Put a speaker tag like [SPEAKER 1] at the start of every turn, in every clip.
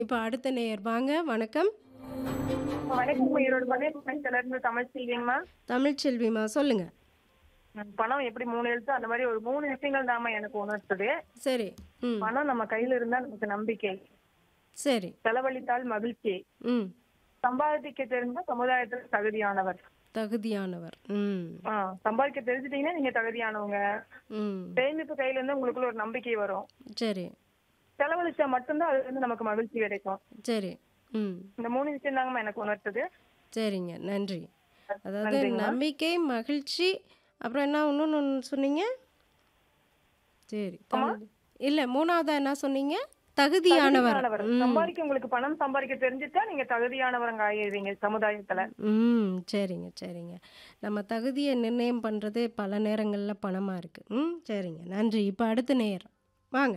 [SPEAKER 1] இப்ப அடுத்த நேயர் வாங்க. வணக்கம்.
[SPEAKER 2] வணக்கம் ஈரோடு பள்ளியில இருந்து தமிழ் செல்விங்கம்மா
[SPEAKER 1] தமிழ்ச்செல்விமா சொல்லுங்க.
[SPEAKER 2] ம், பணம் எப்படி மூணு எழுத்து அந்த மாதிரி ஒரு மூணு விஷயங்கள் தாம்மா எனக்கு உணர்த்துது
[SPEAKER 1] சரி. ம்.
[SPEAKER 2] பணம் நம்ம கையில இருந்தா நமக்கு நம்பிக்கை
[SPEAKER 1] சரி.
[SPEAKER 2] செலவழித்தால் மகிழ்ச்சி
[SPEAKER 1] ம்.
[SPEAKER 2] சம்பாதிக்க தெரிஞ்ச சமுதாயத்துல தகுதியானவர்
[SPEAKER 1] தகுதியானவர். ம்.
[SPEAKER 2] ஆ, சம்பாதிக்க தெரிஞ்சுட்டீங்கன்னா நீங்க தகுதியானவங்க
[SPEAKER 1] ம்.
[SPEAKER 2] சேமிப்பு கையில இருந்து உங்களுக்குள்ள ஒரு நம்பிக்கை வரும்
[SPEAKER 1] சரி.
[SPEAKER 2] செலவழிச்சா மட்டும்தான் அதுல இருந்து நமக்கு மகிழ்ச்சி கிடைக்கும்
[SPEAKER 1] சரி. ம்.
[SPEAKER 2] இந்த மூணு விஷயம் தாங்கம்மா எனக்கு உணர்த்துது
[SPEAKER 1] சரிங்க. நன்றி. அதாவது
[SPEAKER 2] நன்றிங்கம்மா.
[SPEAKER 1] நம்பிக்கை, மகிழ்ச்சி அப்புறம் என்ன இன்னொன்னு ஒண்ணு சொன்னீங்க? சரி. தகுதி இல்ல 3வதா என்ன சொன்னீங்க? தகுதியானவர்.
[SPEAKER 2] தகுதியானவர்
[SPEAKER 1] ம்.
[SPEAKER 2] சம்பாதிக்க உங்களுக்கு பணம் சம்பாதிக்க தெரிஞ்சுட்டா நீங்க தகுதியானவங்க ஆயிருவீங்க சமுதாயத்துல
[SPEAKER 1] ம். சரிங்க, சரிங்க. நம்ம தகுதிய நிர்ணயம் பண்றது பல நேரங்கள்ல பணமா இருக்கு. ம். சரிங்க. நன்றி. இப்ப அடுத்த நேயர். வாங்க.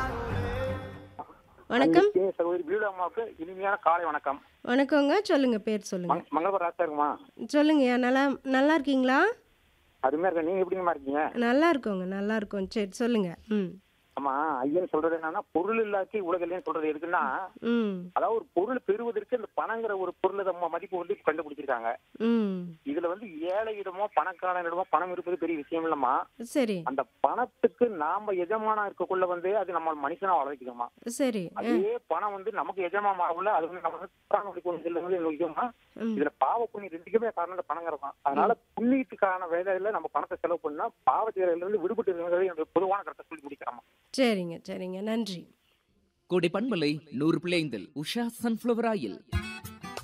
[SPEAKER 1] வணக்கம்.
[SPEAKER 3] அன்பிற்கினிய சகோதரி பீடு அம்மாவுக்கு இனிமையான காலை வணக்கம்
[SPEAKER 1] வணக்கங்க. சொல்லுங்க பேர் சொல்லுங்க.
[SPEAKER 3] மங்க- மங்களபுரம் ராசா இருக்குமா
[SPEAKER 1] சொல்லுங்கய்யா. நல்லா நல்லா இருக்கீங்களா?
[SPEAKER 3] அருமையா இருக்க நீங்க எப்படிங்கம்மா இருக்கீங்க
[SPEAKER 1] நல்லா இருக்கோங்க. நல்லா இருக்கோம். சரி சொல்லுங்க. ம்.
[SPEAKER 3] ஆமா ஐயன் சொல்றது என்னன்னா பொருள் இல்லாக்கி உலகிலேன்னு சொல்றது எதுக்குன்னா
[SPEAKER 1] ம்.
[SPEAKER 3] அதாவது ஒரு பொருள் பெறுவதற்கு இந்த பணங்கிற ஒரு பொருளை நம்ம மதிப்பு வந்து கண்டுபிடிச்சிருக்காங்க
[SPEAKER 1] ம்.
[SPEAKER 3] இதுல வந்து ஏழையிடமோ பணக்காரனிடமோ பணம் இருப்பது பெரிய விஷயம் இல்லம்மா
[SPEAKER 1] சரி.
[SPEAKER 3] அந்த பணத்துக்கு நாம எஜமானா இருக்கக்குள்ள வந்து அது நம்ம மனுஷனா வளர்க்கணுமா
[SPEAKER 1] சரி.
[SPEAKER 3] அதே பணம் வந்து நமக்கு எஜமானா ஆகல அது வந்து நம்ம வந்து புறானுடைய கொண்டு செல்லும்போது என்ன விஷயமா
[SPEAKER 1] ம்.
[SPEAKER 3] இதுல பாவ புண்ணியம் ரெண்டுக்குமே காரணம் இந்த பணங்கிறது தான் அதனால புண்ணியத்துக்கான வேலையில நம்ம பணத்தை செலவு பண்ணா பாவ செயலில இருந்து விடுபட்டு இருக்கிறது என்னுடைய பொதுவான கருத்தை சொல்லி முடிக்கிறோம்
[SPEAKER 1] சரிங்க. சரிங்க. நன்றி.
[SPEAKER 4] கோடை பண்பலை நூறு பிள்ளைந்தில் உஷா சன்ஃப்ளவர் ஆயில்